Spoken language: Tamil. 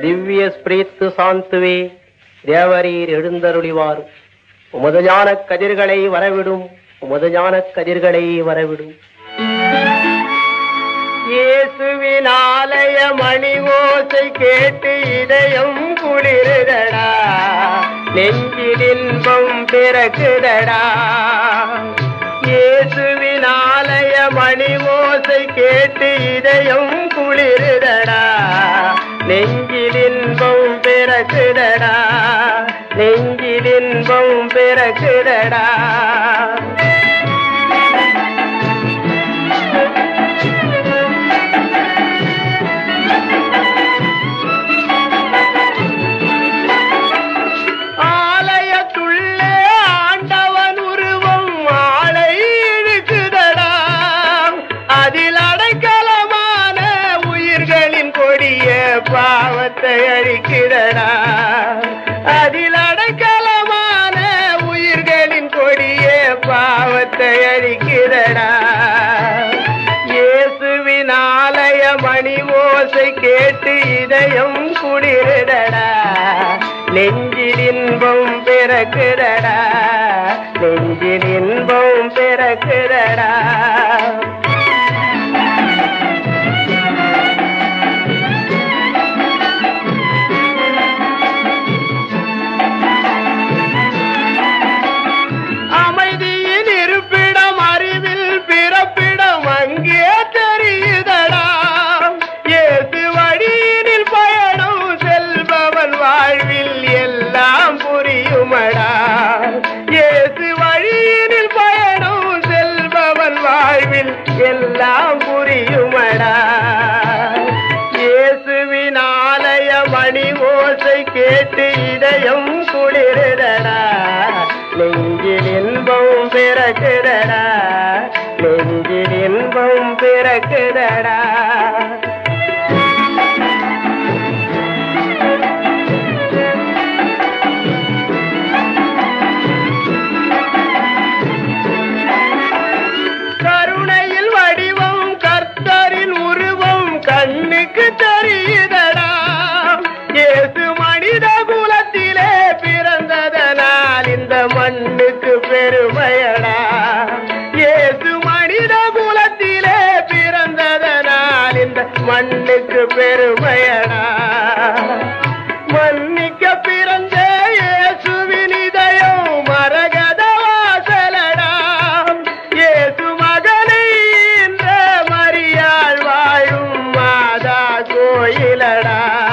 திவ்ய ஸ்பிரித்து சாந்துவே தேவரீர் எழுந்தருளிவார் உமது ஞான கதிர்களை வரவிடும் உமது ஞான கதிர்களை வரவிடும் இயேசுவின் ஆலய மணி ஓசை கேட்டு இதயம் குளிருதடா நெஞ்சில் இன்பம் பிறக்குதடா இயேசுவின் ஆலய மணி ஓசை கேட்டு இதயம் குளிருதடா நெஞ்சில் இன்பம் பிறக்குதடா நெஞ்சில் இன்பம் பிறக்குதடா ஆலயத்துள்ளே ஆண்டவன் உருவம் ஆளை இழுக்குதடா அதில் அடைக்கலமான உயிர்களின் கொடிய பாவத்தை அழிக்கிறடா அதில் அடைக்கலமான உயிர்களின் கொடிய பாவத்தை அழிக்கிறடா இயேசுவின் ஆலய மணி ஓசை கேட்டு இதயம் குளிருதடா நெஞ்சில் இன்பம் பிறக்குதடா நெஞ்சில் இன்பம் பிறக்குதடா அமைதியின் இருப்பிடம் அறிவில் பிறப்பிடம் அங்கே தெரியுதடா இயேசு வழியினில் பயணம் செல்பவன் வாழ்வில் எல்லாம் புரியுமடா இயேசு வழியினில் பயணம் செல்பவன் வாழ்வில் எல்லாம் புரியுமடா இயேசுவின் ஆலய மணி ஓசை கேட்டு இதயம் குளிருதடா நெஞ்சில் இன்பம் பிறக்குதடா நெஞ்சில் இன்பம் பிறக்குதடா கருணையில் வடிவம் கர்த்தரின் உருவம் கண்ணுக்கு தெரியுதடா இயேசு மனித குலத்திலே பிறந்ததனால் இந்த மண்ணுக்கு பெருமையடா இயேசு மனித குலத்திலே பிறந்ததனால் இந்த மண்ணுக்கு பெருமையடா மன்னிக்க பிறந்த இயேசுவின் இதயம் மரகத வாசலடா இயேசு மகனை இந்த மரியாள் வாழும் மாதா கோயிலடா